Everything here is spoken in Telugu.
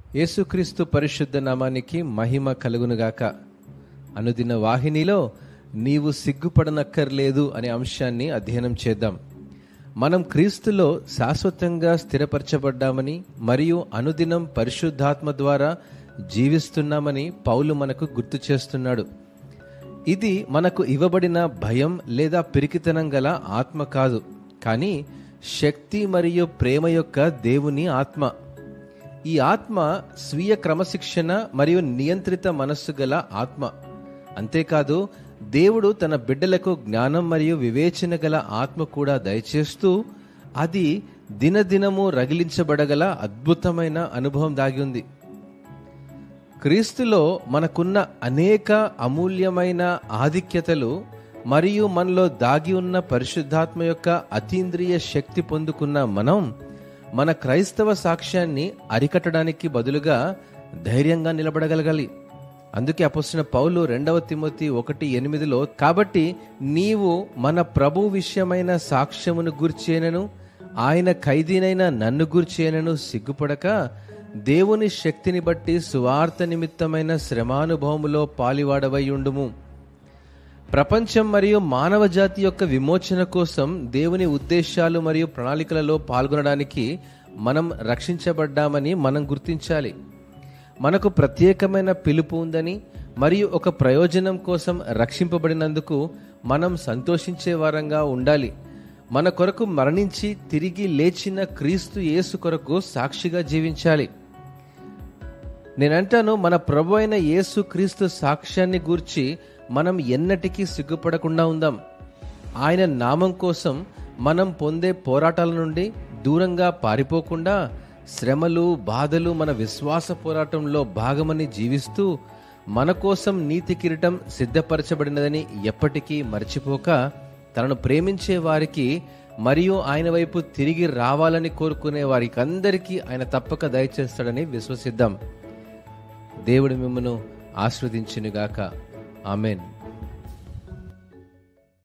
యేసుక్రీస్తు పరిశుద్ధ నామానికి మహిమ కలుగునుగాక అనుదిన వాహినిలో నీవు సిగ్గుపడనక్కర్లేదు అనే అంశాన్ని అధ్యయనం చేద్దాం మనం క్రీస్తులో శాశ్వతంగా స్థిరపరచబడ్డామని మరియు అనుదినం పరిశుద్ధాత్మ ద్వారా జీవిస్తున్నామని పౌలు మనకు గుర్తు చేస్తున్నాడు ఇది మనకు ఇవ్వబడిన భయం లేదా పిరికితనం గల ఆత్మ కాదు కానీ శక్తి మరియు ప్రేమ యొక్క దేవుని ఆత్మ ఈ ఆత్మ స్వీయ క్రమశిక్షణ మరియు నియంత్రిత మనస్సు గల ఆత్మ అంతేకాదు దేవుడు తన బిడ్డలకు జ్ఞానం మరియు వివేచన గల ఆత్మ కూడా దయచేస్తూ అది దినదినము రగిలించబడగల అద్భుతమైన అనుభవం దాగి ఉంది క్రీస్తులో మనకున్న అనేక అమూల్యమైన ఆధిక్యతలు మరియు మనలో దాగి ఉన్న పరిశుద్ధాత్మ యొక్క అతీంద్రియ శక్తి పొందుకున్న మనం మన క్రైస్తవ సాక్ష్యాన్ని అరికట్టడానికి బదులుగా ధైర్యంగా నిలబడగలగాలి అందుకే అపొస్తున్న పౌలు రెండవ తిమోతి ఒకటి ఎనిమిదిలో కాబట్టి నీవు మన ప్రభు విషయమైన సాక్ష్యమును గూర్చేనను ఆయన ఖైదీనైన నన్ను గూర్చేనను సిగ్గుపడక దేవుని శక్తిని బట్టి సువార్త నిమిత్తమైన శ్రమానుభవములో పాలివాడవై ఉండుము ప్రపంచం మరియు మానవ జాతి యొక్క విమోచన కోసం దేవుని ఉద్దేశాలు మరియు ప్రణాళికలలో పాల్గొనడానికి మనం రక్షించబడ్డామని మనం గుర్తించాలి మనకు ప్రత్యేకమైన పిలుపు ఉందని మరియు ఒక ప్రయోజనం కోసం రక్షింపబడినందుకు మనం సంతోషించే వారంగా ఉండాలి మన కొరకు మరణించి తిరిగి లేచిన క్రీస్తు యేసు కొరకు సాక్షిగా జీవించాలి నేనంటాను మన ప్రభు అయిన యేసు క్రీస్తు సాక్ష్యాన్ని గూర్చి మనం ఎన్నటికీ సిగ్గుపడకుండా ఉందాం ఆయన నామం కోసం మనం పొందే పోరాటాల నుండి దూరంగా పారిపోకుండా శ్రమలు బాధలు మన విశ్వాస పోరాటంలో భాగమని జీవిస్తూ మన కోసం నీతి కిరీటం సిద్ధపరచబడినదని ఎప్పటికీ మర్చిపోక తనను ప్రేమించే వారికి మరియు ఆయన వైపు తిరిగి రావాలని కోరుకునే వారికి అందరికీ ఆయన తప్పక దయచేస్తాడని విశ్వసిద్దాం దేవుడు మిమ్మను ఆస్వాదించునుగాక ఆమెన్